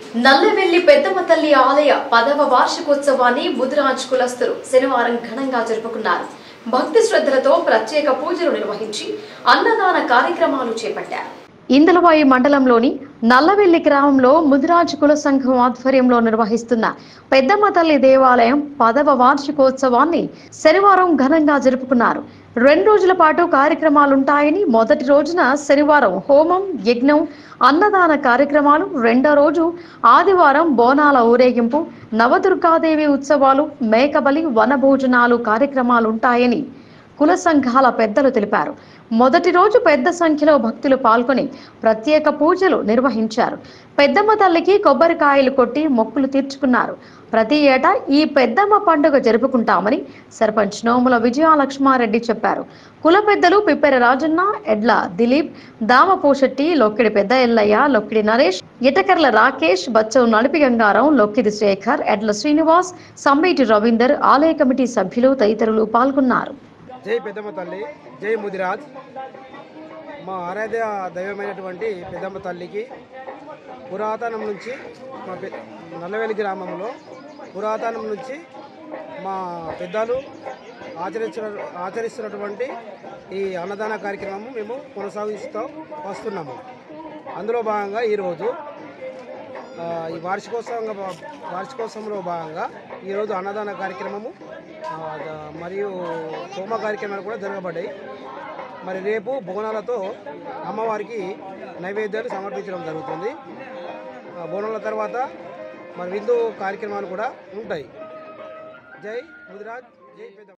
నల్లవెల్లి పెద్దమ్మ తల్లి ఆలయ పదవ వార్షికోత్సవాన్ని ముదిరాజ్ కులస్తులు శనివారం ఘనంగా జరుపుకున్నారు భక్తి శ్రద్ధలతో ప్రత్యేక పూజలు నిర్వహించి అన్నదాన కార్యక్రమాలు చేపట్టారు ఇందలవాయి మండలంలోని నల్లవెల్లి గ్రామంలో ముదిరాజ్ కుల సంఘం ఆధ్వర్యంలో నిర్వహిస్తున్న పెద్దమ్మ తల్లి దేవాలయం పదవ వార్షికోత్సవాన్ని శనివారం ఘనంగా జరుపుకున్నారు రెండు రోజుల పాటు కార్యక్రమాలుంటాయని మొదటి రోజున శనివారం హోమం యజ్ఞం అన్నదాన కార్యక్రమాలు రెండో రోజు ఆదివారం బోనాల ఊరేగింపు నవదుర్గాదేవి ఉత్సవాలు మేకబలి వనభోజనాలు కార్యక్రమాలుంటాయని కుల సంఘాల పెద్దలు తెలిపారు మొదటి రోజు పెద్ద సంఖ్యలో భక్తులు పాల్గొని ప్రత్యేక పూజలు నిర్వహించారు పెద్దమ్మ తల్లికి కొబ్బరికాయలు కొట్టి మొక్కులు తీర్చుకున్నారు ప్రతి ఏటా ఈ పెద్దమ్మ పండుగ జరుపుకుంటామని సర్పంచ్ నోముల విజయలక్ష్మారెడ్డి చెప్పారు కుల పెద్దలు పిప్పెర రాజన్న ఎడ్ల దిలీప్ దామపోషెట్టి లొక్కిడి పెద్ద ఎల్లయ్య లొక్కిడి నరేష్ ఇటకర్ల రాకేష్ బచ్చవు నలిపి గంగారం లొక్కిడి శేఖర్ ఎడ్ల శ్రీనివాస్ సంబేటి రవీందర్ ఆలయ కమిటీ సభ్యులు తదితరులు పాల్గొన్నారు జై పెద్దమ్మ తల్లి జై ముదిరాజ్ మా ఆరాధ్య దైవమైనటువంటి పెద్దమ్మ తల్లికి పురాతనం నుంచి మా పె నల్లవేలి గ్రామంలో పురాతనం నుంచి మా పెద్దలు ఆచరించిన ఆచరిస్తున్నటువంటి ఈ అన్నదాన కార్యక్రమం మేము కొనసాగిస్తూ వస్తున్నాము అందులో భాగంగా ఈరోజు ఆ, ఈ వార్షికోత్సవంగా భా- వార్షికోత్సవంలో భాగంగా ఈరోజు అన్నదాన కార్యక్రమము ఆ, ద- మరియు హోమ కార్యక్రమాలు కూడా జరగబడ్డాయి మరి రేపు బోనాలతో అమ్మవారికి నైవేద్యాలు సమర్పించడం జరుగుతుంది ఆ, బోనాల తర్వాత మరి విందు కార్యక్రమాలు కూడా ఉంటాయి జై ముదిరాజ్ జై పెద్ద